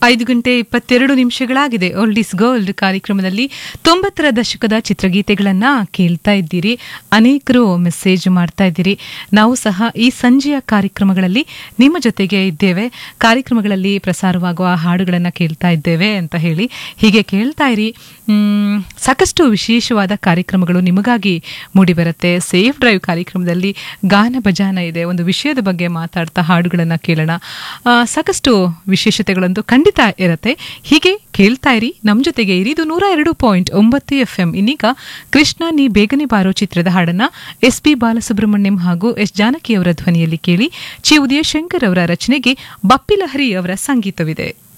ಐದು ಗಂಟೆ ಇಪ್ಪತ್ತೆರಡು ನಿಮಿಷಗಳಾಗಿದೆ ಓಲ್ಡ್ ಇಸ್ ಗೋಲ್ಡ್ ಕಾರ್ಯಕ್ರಮದಲ್ಲಿ ತೊಂಬತ್ತರ ದಶಕದ ಚಿತ್ರಗೀತೆಗಳನ್ನ ಕೇಳ್ತಾ ಇದ್ದೀರಿ ಅನೇಕರು ಮೆಸೇಜ್ ಮಾಡ್ತಾ ಇದ್ದೀರಿ ನಾವು ಸಹ ಈ ಸಂಜೆಯ ಕಾರ್ಯಕ್ರಮಗಳಲ್ಲಿ ನಿಮ್ಮ ಜೊತೆಗೆ ಇದ್ದೇವೆ ಕಾರ್ಯಕ್ರಮಗಳಲ್ಲಿ ಪ್ರಸಾರವಾಗುವ ಹಾಡುಗಳನ್ನು ಕೇಳ್ತಾ ಇದ್ದೇವೆ ಅಂತ ಹೇಳಿ ಹೀಗೆ ಕೇಳ್ತಾ ಇರಿ ಮ್, ಸಾಕಷ್ಟು ವಿಶೇಷವಾದ ಕಾರ್ಯಕ್ರಮಗಳು ನಿಮಗಾಗಿ ಮೂಡಿಬರುತ್ತೆ ಸೇಫ್ ಡ್ರೈವ್ ಕಾರ್ಯಕ್ರಮದಲ್ಲಿ ಗಾನ ಭಜಾನ ಇದೆ ಒಂದು ವಿಷಯದ ಬಗ್ಗೆ ಮಾತಾಡ್ತಾ ಹಾಡುಗಳನ್ನು ಕೇಳೋಣ ಆ, ಸಾಕಷ್ಟು ವಿಶೇಷತೆಗಳಂತೂ ಖಂಡಿತ ಇರುತ್ತೆ ಹೀಗೆ ಕೇಳ್ತಾ ಇರಿ ನಮ್ಮ ಜೊತೆಗೆ ಇರಿ ಇದು ನೂರ ಎರಡು ಪಾಯಿಂಟ್ ಒಂಬತ್ತು ಎಫ್ ಎಂ ಇನ್ನೀಗ ಕೃಷ್ಣ ನೀ ಬೇಗನೆ ಬಾರೋ ಚಿತ್ರದ ಹಾಡನ್ನ ಎಸ್ ಪಿ ಬಾಲಸುಬ್ರಹ್ಮಣ್ಯಂ ಹಾಗೂ ಎಸ್ ಜಾನಕಿ ಅವರ ಧ್ವನಿಯಲ್ಲಿ ಕೇಳಿ ಚಿ ಉದಯಶಂಕರ್ ಅವರ ರಚನೆಗೆ ಬಪ್ಪಿ ಲಹರಿ ಅವರ ಸಂಗೀತವಿದೆ